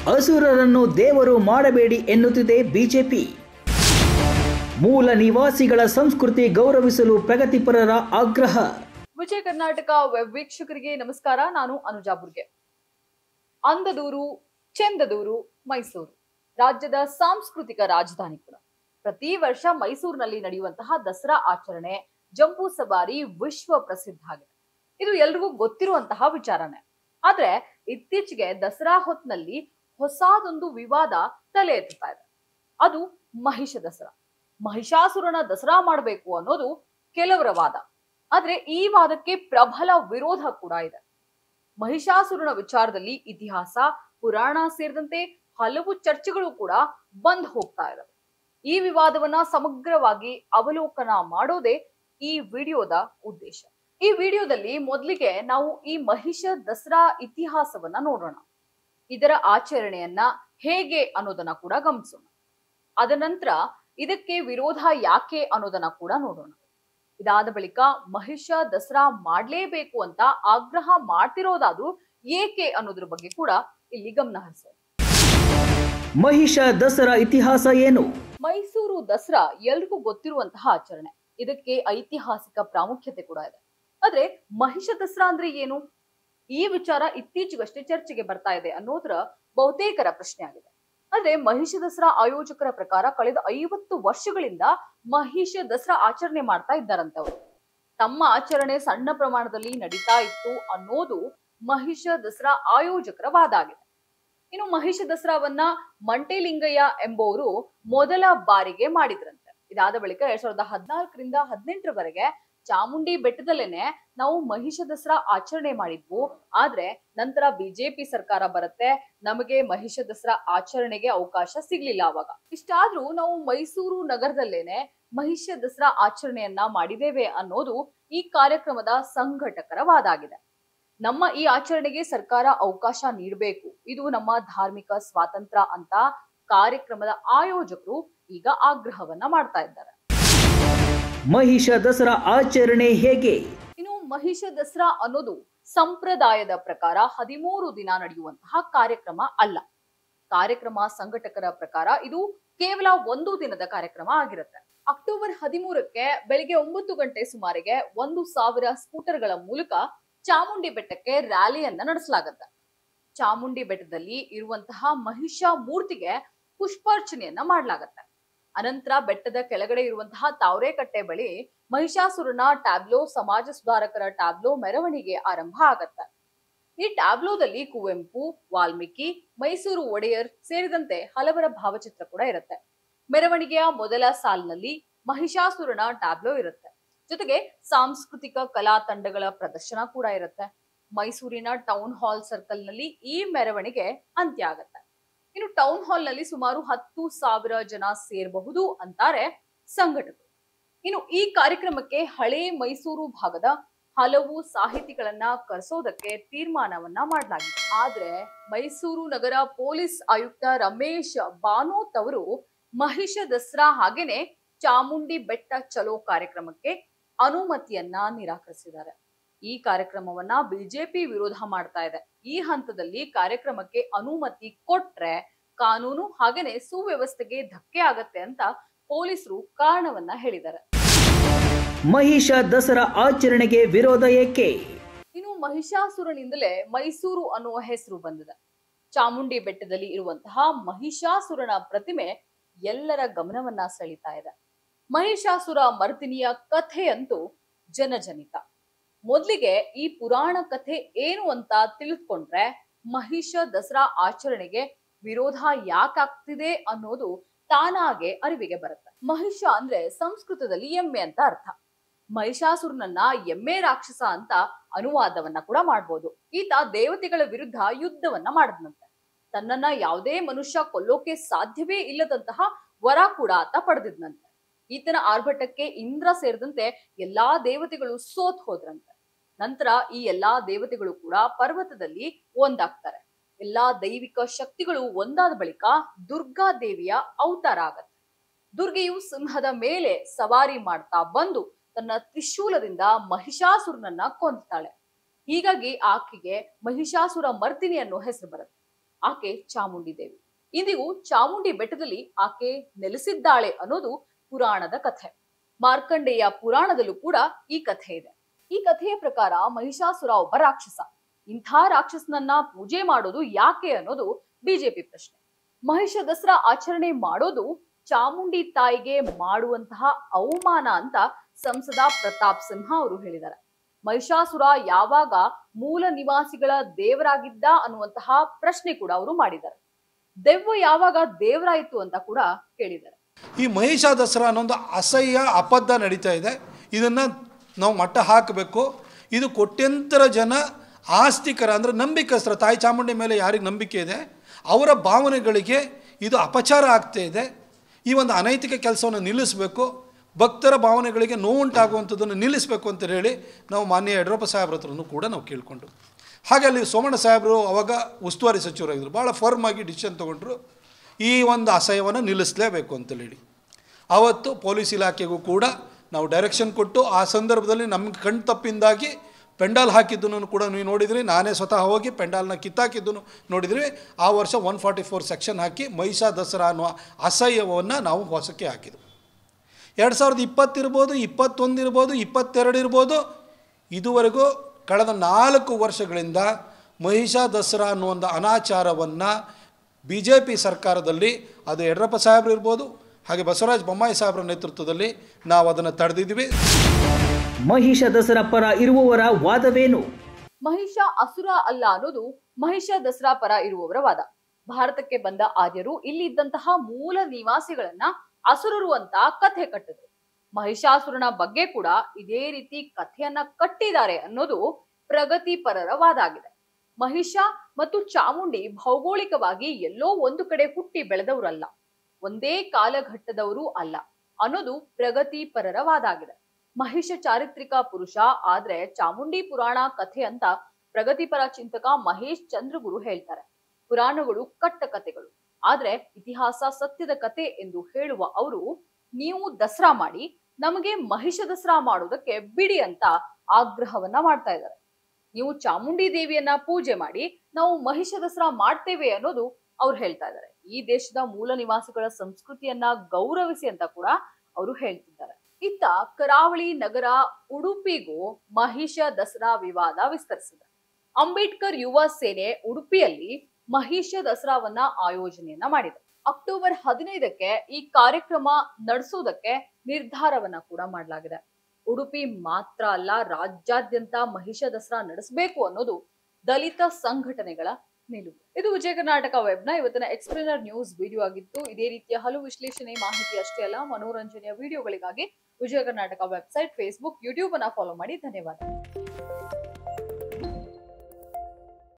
ಅಸುರರನ್ನು ದೇವರು ಮಾಡಬೇಡಿ ಎನ್ನುತ್ತಿದೆ ಬಿಜೆಪಿ ಮೂಲ ನಿವಾಸಿಗಳ ಸಂಸ್ಕೃತಿ ಗೌರವಿಸಲು ಪ್ರಗತಿಪರರ ಆಗ್ರಹ ವಿಜಯ ಕರ್ನಾಟಕ ವೆಬ್ ವೀಕ್ಷಕರಿಗೆ ನಮಸ್ಕಾರ ನಾನು ಅನುಜಾ ಬುರ್ಗೆ ಅಂದದೂರು ಚೆಂದದೂರು ಮೈಸೂರು ರಾಜ್ಯದ ಸಾಂಸ್ಕೃತಿಕ ರಾಜಧಾನಿ ಕೂಡ ಪ್ರತಿ ವರ್ಷ ಮೈಸೂರಿನಲ್ಲಿ ನಡೆಯುವಂತಹ ದಸರಾ ಆಚರಣೆ ಜಂಬೂ ಸವಾರಿ ವಿಶ್ವ ಪ್ರಸಿದ್ಧ ಆಗಿದೆ ಇದು ಎಲ್ರಿಗೂ ಗೊತ್ತಿರುವಂತಹ ವಿಚಾರನೆ ಆದ್ರೆ ಇತ್ತೀಚೆಗೆ ದಸರಾ ಹೊತ್ನಲ್ಲಿ ಹೊಸದೊಂದು ವಿವಾದ ತಲೆ ಎತ್ತುತ್ತಾ ಇದೆ ಅದು ಮಹಿಷ ದಸರಾ ಮಹಿಷಾಸುರನ ದಸರಾ ಮಾಡಬೇಕು ಅನ್ನೋದು ಕೆಲವರ ವಾದ ಆದ್ರೆ ಈ ವಾದಕ್ಕೆ ಪ್ರಬಲ ವಿರೋಧ ಕೂಡ ಇದೆ ಮಹಿಷಾಸುರನ ವಿಚಾರದಲ್ಲಿ ಇತಿಹಾಸ ಪುರಾಣ ಸೇರಿದಂತೆ ಹಲವು ಚರ್ಚೆಗಳು ಕೂಡ ಬಂದ್ ಹೋಗ್ತಾ ಇದಾವೆ ಈ ವಿವಾದವನ್ನ ಸಮಗ್ರವಾಗಿ ಅವಲೋಕನ ಮಾಡೋದೇ ಈ ವಿಡಿಯೋದ ಉದ್ದೇಶ ಈ ವಿಡಿಯೋದಲ್ಲಿ ಮೊದಲಿಗೆ ನಾವು ಈ ಮಹಿಷ ದಸರಾ ಇತಿಹಾಸವನ್ನ ನೋಡೋಣ ಇದರ ಆಚರಣೆಯನ್ನ ಹೇಗೆ ಅನ್ನೋದನ್ನ ಕೂಡ ಗಮನಿಸೋಣ ಅದ ನಂತರ ಇದಕ್ಕೆ ವಿರೋಧ ಯಾಕೆ ಅನ್ನೋದನ್ನ ಕೂಡ ನೋಡೋಣ ಇದಾದ ಬಳಿಕ ಮಹಿಷ ದಸರಾ ಮಾಡ್ಲೇಬೇಕು ಅಂತ ಆಗ್ರಹ ಮಾಡ್ತಿರೋದಾದ್ರೂ ಏಕೆ ಅನ್ನೋದ್ರ ಬಗ್ಗೆ ಕೂಡ ಇಲ್ಲಿ ಗಮನ ಹರಿಸೋಣ ಮಹಿಷ ದಸರಾ ಇತಿಹಾಸ ಏನು ಮೈಸೂರು ದಸರಾ ಎಲ್ರಿಗೂ ಗೊತ್ತಿರುವಂತಹ ಆಚರಣೆ ಇದಕ್ಕೆ ಐತಿಹಾಸಿಕ ಪ್ರಾಮುಖ್ಯತೆ ಕೂಡ ಇದೆ ಆದ್ರೆ ಮಹಿಷ ದಸರಾ ಅಂದ್ರೆ ಏನು ಈ ವಿಚಾರ ಇತ್ತೀಚೆಗಷ್ಟೇ ಚರ್ಚೆಗೆ ಬರ್ತಾ ಇದೆ ಅನ್ನೋದ್ರ ಬಹುತೇಕರ ಪ್ರಶ್ನೆ ಆಗಿದೆ ಆದ್ರೆ ಮಹಿಷ ದಸರಾ ಆಯೋಜಕರ ಪ್ರಕಾರ ಕಳೆದ ಐವತ್ತು ವರ್ಷಗಳಿಂದ ಮಹಿಷ ದಸರಾ ಆಚರಣೆ ಮಾಡ್ತಾ ಇದ್ದಾರಂತೆ ಅವರು ತಮ್ಮ ಆಚರಣೆ ಸಣ್ಣ ಪ್ರಮಾಣದಲ್ಲಿ ನಡೀತಾ ಇತ್ತು ಅನ್ನೋದು ಮಹಿಷ ದಸರಾ ಆಯೋಜಕರ ವಾದ ಆಗಿದೆ ಇನ್ನು ಮಹಿಷ ದಸರಾವನ್ನ ಮಂಟೇಲಿಂಗಯ್ಯ ಎಂಬುವರು ಮೊದಲ ಬಾರಿಗೆ ಮಾಡಿದ್ರಂತೆ ಇದಾದ ಬಳಿಕ ಎರಡ್ ಸಾವಿರದ ಹದಿನಾಲ್ಕರಿಂದ ಹದಿನೆಂಟರವರೆಗೆ ಚಾಮುಂಡಿ ಬೆಟ್ಟದಲ್ಲೇನೆ ನಾವು ಮಹಿಷ ದಸರಾ ಆಚರಣೆ ಮಾಡಿದ್ವು ಆದ್ರೆ ನಂತರ ಬಿಜೆಪಿ ಸರ್ಕಾರ ಬರುತ್ತೆ ನಮಗೆ ಮಹಿಷ ದಸರಾ ಆಚರಣೆಗೆ ಅವಕಾಶ ಸಿಗ್ಲಿಲ್ಲ ಅವಾಗ ಇಷ್ಟಾದ್ರೂ ನಾವು ಮೈಸೂರು ನಗರದಲ್ಲೇನೆ ಮಹಿಷ ದಸರಾ ಆಚರಣೆಯನ್ನ ಮಾಡಿದ್ದೇವೆ ಅನ್ನೋದು ಈ ಕಾರ್ಯಕ್ರಮದ ಸಂಘಟಕರ ವಾದ ಆಗಿದೆ ನಮ್ಮ ಈ ಆಚರಣೆಗೆ ಸರ್ಕಾರ ಅವಕಾಶ ನೀಡಬೇಕು ಇದು ನಮ್ಮ ಧಾರ್ಮಿಕ ಸ್ವಾತಂತ್ರ್ಯ ಅಂತ ಕಾರ್ಯಕ್ರಮದ ಆಯೋಜಕರು ಈಗ ಆಗ್ರಹವನ್ನ ಮಾಡ್ತಾ ಇದ್ದಾರೆ ಮಹಿಷ ದಸರಾ ಆಚರಣೆ ಹೇಗೆ ಇನ್ನು ಮಹಿಷ ದಸರಾ ಅನ್ನೋದು ಸಂಪ್ರದಾಯದ ಪ್ರಕಾರ ಹದಿಮೂರು ದಿನ ನಡೆಯುವಂತಹ ಕಾರ್ಯಕ್ರಮ ಅಲ್ಲ ಕಾರ್ಯಕ್ರಮ ಸಂಘಟಕರ ಪ್ರಕಾರ ಇದು ಕೇವಲ ಒಂದು ದಿನದ ಕಾರ್ಯಕ್ರಮ ಆಗಿರುತ್ತೆ ಅಕ್ಟೋಬರ್ ಹದಿಮೂರಕ್ಕೆ ಬೆಳಿಗ್ಗೆ ಒಂಬತ್ತು ಗಂಟೆ ಸುಮಾರಿಗೆ ಒಂದು ಸಾವಿರ ಸ್ಕೂಟರ್ಗಳ ಮೂಲಕ ಚಾಮುಂಡಿ ಬೆಟ್ಟಕ್ಕೆ ರ್ಯಾಲಿಯನ್ನ ನಡೆಸಲಾಗುತ್ತೆ ಚಾಮುಂಡಿ ಬೆಟ್ಟದಲ್ಲಿ ಇರುವಂತಹ ಮಹಿಷ ಮೂರ್ತಿಗೆ ಪುಷ್ಪಾರ್ಚನೆಯನ್ನ ಮಾಡಲಾಗತ್ತೆ ಅನಂತರ ಬೆಟ್ಟದ ಕೆಳಗಡೆ ಇರುವಂತಹ ತಾವರೆಕಟ್ಟೆ ಬಳಿ ಮಹಿಷಾಸುರನ ಟ್ಯಾಬ್ಲೋ ಸಮಾಜ ಸುಧಾರಕರ ಟ್ಯಾಬ್ಲೋ ಮೆರವಣಿಗೆ ಆರಂಭ ಆಗತ್ತೆ ಈ ಟ್ಯಾಬ್ಲೋದಲ್ಲಿ ಕುವೆಂಪು ವಾಲ್ಮೀಕಿ ಮೈಸೂರು ಒಡೆಯರ್ ಸೇರಿದಂತೆ ಹಲವರ ಭಾವಚಿತ್ರ ಕೂಡ ಇರುತ್ತೆ ಮೆರವಣಿಗೆಯ ಮೊದಲ ಸಾಲಿನಲ್ಲಿ ಮಹಿಷಾಸುರನ ಟ್ಯಾಬ್ಲೋ ಇರುತ್ತೆ ಜೊತೆಗೆ ಸಾಂಸ್ಕೃತಿಕ ಕಲಾ ತಂಡಗಳ ಪ್ರದರ್ಶನ ಕೂಡ ಇರುತ್ತೆ ಮೈಸೂರಿನ ಟೌನ್ ಹಾಲ್ ಸರ್ಕಲ್ ನಲ್ಲಿ ಈ ಮೆರವಣಿಗೆ ಅಂತ್ಯ ಆಗತ್ತೆ ಇನ್ನು ಟೌನ್ ಹಾಲ್ ನಲ್ಲಿ ಸುಮಾರು ಹತ್ತು ಸಾವಿರ ಜನ ಸೇರಬಹುದು ಅಂತಾರೆ ಸಂಘಟಕರು ಇನ್ನು ಈ ಕಾರ್ಯಕ್ರಮಕ್ಕೆ ಹಳೆ ಮೈಸೂರು ಭಾಗದ ಹಲವು ಸಾಹಿತಿಗಳನ್ನ ಕರೆಸೋದಕ್ಕೆ ತೀರ್ಮಾನವನ್ನ ಮಾಡಲಾಗಿದೆ ಆದ್ರೆ ಮೈಸೂರು ನಗರ ಪೊಲೀಸ್ ಆಯುಕ್ತ ರಮೇಶ್ ಬಾನೋತ್ ಅವರು ಮಹಿಷ ದಸರಾ ಹಾಗೇನೆ ಚಾಮುಂಡಿ ಬೆಟ್ಟ ಚಲೋ ಕಾರ್ಯಕ್ರಮಕ್ಕೆ ಅನುಮತಿಯನ್ನ ನಿರಾಕರಿಸಿದ್ದಾರೆ ಈ ಕಾರ್ಯಕ್ರಮವನ್ನ ಬಿಜೆಪಿ ವಿರೋಧ ಮಾಡ್ತಾ ಇದೆ ಈ ಹಂತದಲ್ಲಿ ಕಾರ್ಯಕ್ರಮಕ್ಕೆ ಅನುಮತಿ ಕೊಟ್ರೆ ಕಾನೂನು ಹಾಗೇನೆ ಸುವ್ಯವಸ್ಥೆಗೆ ಧಕ್ಕೆ ಆಗತ್ತೆ ಅಂತ ಪೊಲೀಸರು ಕಾರಣವನ್ನ ಹೇಳಿದ್ದಾರೆ ಮಹಿಷ ದಸರಾ ಆಚರಣೆಗೆ ವಿರೋಧ ಏಕೆ ಇನ್ನು ಮಹಿಷಾಸುರನಿಂದಲೇ ಮೈಸೂರು ಅನ್ನುವ ಹೆಸರು ಬಂದಿದೆ ಚಾಮುಂಡಿ ಬೆಟ್ಟದಲ್ಲಿ ಇರುವಂತಹ ಮಹಿಷಾಸುರನ ಪ್ರತಿಮೆ ಎಲ್ಲರ ಗಮನವನ್ನ ಸೆಳೀತಾ ಇದೆ ಮಹಿಷಾಸುರ ಮರ್ದಿನಿಯ ಕಥೆಯಂತೂ ಜನಜನಿತ ಮೊದಲಿಗೆ ಈ ಪುರಾಣ ಕಥೆ ಏನು ಅಂತ ತಿಳಿದುಕೊಂಡ್ರೆ ಮಹಿಷ ದಸರಾ ಆಚರಣೆಗೆ ವಿರೋಧ ಯಾಕಾಗ್ತಿದೆ ಅನ್ನೋದು ತಾನಾಗೆ ಅರಿವಿಗೆ ಬರುತ್ತೆ ಮಹಿಷ ಅಂದ್ರೆ ಸಂಸ್ಕೃತದಲ್ಲಿ ಎಮ್ಮೆ ಅಂತ ಅರ್ಥ ಮಹಿಷಾಸುರನನ್ನ ಎಮ್ಮೆ ರಾಕ್ಷಸ ಅಂತ ಅನುವಾದವನ್ನ ಕೂಡ ಮಾಡ್ಬೋದು ಈತ ದೇವತೆಗಳ ವಿರುದ್ಧ ಯುದ್ಧವನ್ನ ಮಾಡಿದ್ನಂತೆ ತನ್ನನ್ನ ಯಾವುದೇ ಮನುಷ್ಯ ಕೊಲ್ಲೋಕೆ ಸಾಧ್ಯವೇ ಇಲ್ಲದಂತಹ ವರ ಕೂಡ ಆತ ಪಡೆದಿದ್ನಂತೆ ಈತನ ಆರ್ಭಟಕ್ಕೆ ಇಂದ್ರ ಸೇರಿದಂತೆ ಎಲ್ಲಾ ದೇವತೆಗಳು ಸೋತ್ ಹೋದ್ರಂತೆ ನಂತರ ಈ ಎಲ್ಲಾ ದೇವತೆಗಳು ಕೂಡ ಪರ್ವತದಲ್ಲಿ ಒಂದಾಗ್ತಾರೆ ಎಲ್ಲಾ ದೈವಿಕ ಶಕ್ತಿಗಳು ಒಂದಾದ ಬಳಿಕ ದುರ್ಗಾ ದೇವಿಯ ಅವತಾರ ಆಗತ್ತೆ ದುರ್ಗೆಯು ಸಿಂಹದ ಮೇಲೆ ಸವಾರಿ ಮಾಡ್ತಾ ಬಂದು ತನ್ನ ತ್ರಿಶೂಲದಿಂದ ಮಹಿಷಾಸುರನನ್ನ ಕೊಂದ್ತಾಳೆ ಹೀಗಾಗಿ ಆಕೆಗೆ ಮಹಿಷಾಸುರ ಮರ್ದಿನಿ ಅನ್ನೋ ಹೆಸರು ಬರುತ್ತೆ ಆಕೆ ಚಾಮುಂಡಿ ದೇವಿ ಇಂದಿಗೂ ಚಾಮುಂಡಿ ಬೆಟ್ಟದಲ್ಲಿ ಆಕೆ ನೆಲೆಸಿದ್ದಾಳೆ ಅನ್ನೋದು ಪುರಾಣದ ಕಥೆ ಮಾರ್ಕಂಡೇಯ ಪುರಾಣದಲ್ಲೂ ಕೂಡ ಈ ಕಥೆ ಇದೆ ಈ ಕಥೆಯ ಪ್ರಕಾರ ಮಹಿಷಾಸುರ ಒಬ್ಬ ರಾಕ್ಷಸ ಇಂಥ ರಾಕ್ಷಸನನ್ನ ಪೂಜೆ ಮಾಡೋದು ಯಾಕೆ ಅನ್ನೋದು ಬಿಜೆಪಿ ಪ್ರಶ್ನೆ ಮಹಿಷ ದಸರಾ ಆಚರಣೆ ಮಾಡೋದು ಚಾಮುಂಡಿ ತಾಯಿಗೆ ಮಾಡುವಂತಹ ಅವಮಾನ ಅಂತ ಸಂಸದ ಪ್ರತಾಪ್ ಸಿಂಹ ಅವರು ಹೇಳಿದ್ದಾರೆ ಮಹಿಷಾಸುರ ಯಾವಾಗ ಮೂಲ ನಿವಾಸಿಗಳ ದೇವರಾಗಿದ್ದ ಅನ್ನುವಂತಹ ಪ್ರಶ್ನೆ ಕೂಡ ಅವರು ಮಾಡಿದ್ದಾರೆ ದೆವ್ವ ಯಾವಾಗ ದೇವರಾಯಿತು ಅಂತ ಕೂಡ ಕೇಳಿದ್ದಾರೆ ಈ ಮಹಿಷ ದಸರಾ ಅನ್ನೊಂದು ಅಸಹ್ಯ ಅಬದ್ಧ ನಡೀತಾ ಇದೆ ಇದನ್ನು ನಾವು ಮಟ್ಟ ಹಾಕಬೇಕು ಇದು ಕೋಟ್ಯಂತರ ಜನ ಆಸ್ತಿಕರ ಅಂದರೆ ನಂಬಿಕಸ್ತರ ತಾಯಿ ಚಾಮುಂಡಿ ಮೇಲೆ ಯಾರಿಗೆ ನಂಬಿಕೆ ಇದೆ ಅವರ ಭಾವನೆಗಳಿಗೆ ಇದು ಅಪಚಾರ ಆಗ್ತಾ ಇದೆ ಈ ಒಂದು ಅನೈತಿಕ ಕೆಲಸವನ್ನು ನಿಲ್ಲಿಸಬೇಕು ಭಕ್ತರ ಭಾವನೆಗಳಿಗೆ ನೋವುಂಟಾಗುವಂಥದ್ದನ್ನು ನಿಲ್ಲಿಸಬೇಕು ಅಂತ ಹೇಳಿ ನಾವು ಮಾನ್ಯ ಯಡಿಯೂರಪ್ಪ ಸಾಹೇಬ್ರ ಹತ್ರನೂ ಕೂಡ ನಾವು ಕೇಳಿಕೊಂಡು ಹಾಗೆ ಅಲ್ಲಿ ಸೋಮಣ್ಣ ಸಾಹೇಬರು ಅವಾಗ ಉಸ್ತುವಾರಿ ಸಚಿವರಾಗಿದ್ದರು ಭಾಳ ಫರ್ಮ್ ಆಗಿ ಡಿಸಿಷನ್ ತೊಗೊಂಡ್ರು ಈ ಒಂದು ಅಸಹ್ಯವನ್ನು ನಿಲ್ಲಿಸಲೇಬೇಕು ಅಂತೇಳಿ ಆವತ್ತು ಪೊಲೀಸ್ ಇಲಾಖೆಗೂ ಕೂಡ ನಾವು ಡೈರೆಕ್ಷನ್ ಕೊಟ್ಟು ಆ ಸಂದರ್ಭದಲ್ಲಿ ನಮ್ಗೆ ಕಣ್ ತಪ್ಪಿಂದಾಗಿ ಪೆಂಡಾಲ್ ಹಾಕಿದ್ದನ್ನು ಕೂಡ ನೀವು ನೋಡಿದ್ರಿ ನಾನೇ ಸ್ವತಃ ಹೋಗಿ ಪೆಂಡಾಲ್ನ ಕಿತ್ತಾಕಿದ್ದನ್ನು ನೋಡಿದ್ರಿ ಆ ವರ್ಷ ಒನ್ ಫಾರ್ಟಿ ಫೋರ್ ಸೆಕ್ಷನ್ ಹಾಕಿ ಮಹಿಷಾ ದಸರಾ ಅನ್ನುವ ಅಸಹ್ಯವನ್ನು ನಾವು ಹೊಸಕ್ಕೆ ಹಾಕಿದ್ವು ಎರಡು ಸಾವಿರದ ಇಪ್ಪತ್ತಿರ್ಬೋದು ಇಪ್ಪತ್ತೊಂದು ಇರ್ಬೋದು ಇಪ್ಪತ್ತೆರಡು ಇರ್ಬೋದು ಇದುವರೆಗೂ ಕಳೆದ ನಾಲ್ಕು ವರ್ಷಗಳಿಂದ ಮಹಿಷಾ ದಸರಾ ಅನ್ನೋ ಒಂದು ಅನಾಚಾರವನ್ನು ಬಿ ಜೆ ಪಿ ಸರ್ಕಾರದಲ್ಲಿ ಅದು ಯಡಿಯೂರಪ್ಪ ಸಾಹೇಬ್ರು ಇರ್ಬೋದು ಹಾಗೆ ಬಸವರಾಜ ಬೊಮ್ಮಾಯಿ ಸಾಹೇಬ್ರ ನೇತೃತ್ವದಲ್ಲಿ ನಾವು ಅದನ್ನು ತಡೆದಿದ್ವಿ ಮಹಿಷ ದಸರಾ ಪರ ಇರುವವರ ವಾದವೇನು ಮಹಿಷ ಅಸುರ ಅಲ್ಲ ಅನ್ನೋದು ಮಹಿಷ ದಸರಾ ಪರ ಇರುವವರ ವಾದ ಭಾರತಕ್ಕೆ ಬಂದ ಆರ್ಯರು ಇಲ್ಲಿ ಇದ್ದಂತಹ ಮೂಲ ನಿವಾಸಿಗಳನ್ನ ಅಸುರರು ಅಂತ ಕಥೆ ಕಟ್ಟಿದ್ರು ಮಹಿಷಾಸುರನ ಬಗ್ಗೆ ಕೂಡ ಇದೇ ರೀತಿ ಕಥೆಯನ್ನ ಕಟ್ಟಿದ್ದಾರೆ ಅನ್ನೋದು ಪ್ರಗತಿಪರರ ವಾದ ಆಗಿದೆ ಮಹಿಷ ಮತ್ತು ಚಾಮುಂಡಿ ಭೌಗೋಳಿಕವಾಗಿ ಎಲ್ಲೋ ಒಂದು ಕಡೆ ಹುಟ್ಟಿ ಬೆಳೆದವರಲ್ಲ ಒಂದೇ ಕಾಲಘಟ್ಟದವರು ಅಲ್ಲ ಅನ್ನೋದು ಪ್ರಗತಿಪರರ ವಾದ ಆಗಿದೆ ಮಹಿಷ ಚಾರಿತ್ರಿಕ ಪುರುಷ ಆದ್ರೆ ಚಾಮುಂಡಿ ಪುರಾಣ ಕಥೆ ಅಂತ ಪ್ರಗತಿಪರ ಚಿಂತಕ ಮಹೇಶ್ ಚಂದ್ರಗುರು ಹೇಳ್ತಾರೆ ಪುರಾಣಗಳು ಕಟ್ಟ ಕಥೆಗಳು ಆದ್ರೆ ಇತಿಹಾಸ ಸತ್ಯದ ಕತೆ ಎಂದು ಹೇಳುವ ಅವರು ನೀವು ದಸರಾ ಮಾಡಿ ನಮಗೆ ಮಹಿಷ ದಸರಾ ಮಾಡೋದಕ್ಕೆ ಬಿಡಿ ಅಂತ ಆಗ್ರಹವನ್ನ ಮಾಡ್ತಾ ಇದ್ದಾರೆ ನೀವು ಚಾಮುಂಡಿ ದೇವಿಯನ್ನ ಪೂಜೆ ಮಾಡಿ ನಾವು ಮಹಿಷ ದಸರಾ ಮಾಡ್ತೇವೆ ಅನ್ನೋದು ಅವ್ರು ಹೇಳ್ತಾ ಇದ್ದಾರೆ ಈ ದೇಶದ ಮೂಲ ನಿವಾಸಿಗಳ ಸಂಸ್ಕೃತಿಯನ್ನ ಗೌರವಿಸಿ ಅಂತ ಕೂಡ ಅವರು ಹೇಳ್ತಿದ್ದಾರೆ ಇತ್ತ ಕರಾವಳಿ ನಗರ ಉಡುಪಿಗೂ ಮಹಿಷ ದಸರಾ ವಿವಾದ ವಿಸ್ತರಿಸಿದೆ ಅಂಬೇಡ್ಕರ್ ಯುವ ಸೇನೆ ಉಡುಪಿಯಲ್ಲಿ ಮಹಿಷ ದಸರಾವನ್ನ ಆಯೋಜನೆಯನ್ನ ಮಾಡಿದೆ ಅಕ್ಟೋಬರ್ ಹದಿನೈದಕ್ಕೆ ಈ ಕಾರ್ಯಕ್ರಮ ನಡೆಸೋದಕ್ಕೆ ನಿರ್ಧಾರವನ್ನ ಕೂಡ ಮಾಡಲಾಗಿದೆ ಉಡುಪಿ ಮಾತ್ರ ಅಲ್ಲ ರಾಜ್ಯಾದ್ಯಂತ ಮಹಿಷ ದಸರಾ ನಡೆಸಬೇಕು ಅನ್ನೋದು ದಲಿತ ಸಂಘಟನೆಗಳ ನಿಲುವು ಇದು ವಿಜಯ ಕರ್ನಾಟಕ ವೆಬ್ನ ಇವತ್ತಿನ ಎಕ್ಸ್ಪ್ಲೇನರ್ ನ್ಯೂಸ್ ವಿಡಿಯೋ ಆಗಿತ್ತು ಇದೇ ರೀತಿಯ ಹಲವು ವಿಶ್ಲೇಷಣೆ ಮಾಹಿತಿ ಅಷ್ಟೇ ಅಲ್ಲ ಮನೋರಂಜನೆಯ ವಿಡಿಯೋಗಳಿಗಾಗಿ Vijaya Karnataka website Facebook YouTube ಅನ್ನ ಫಾಲೋ ಮಾಡಿ ಧನ್ಯವಾದ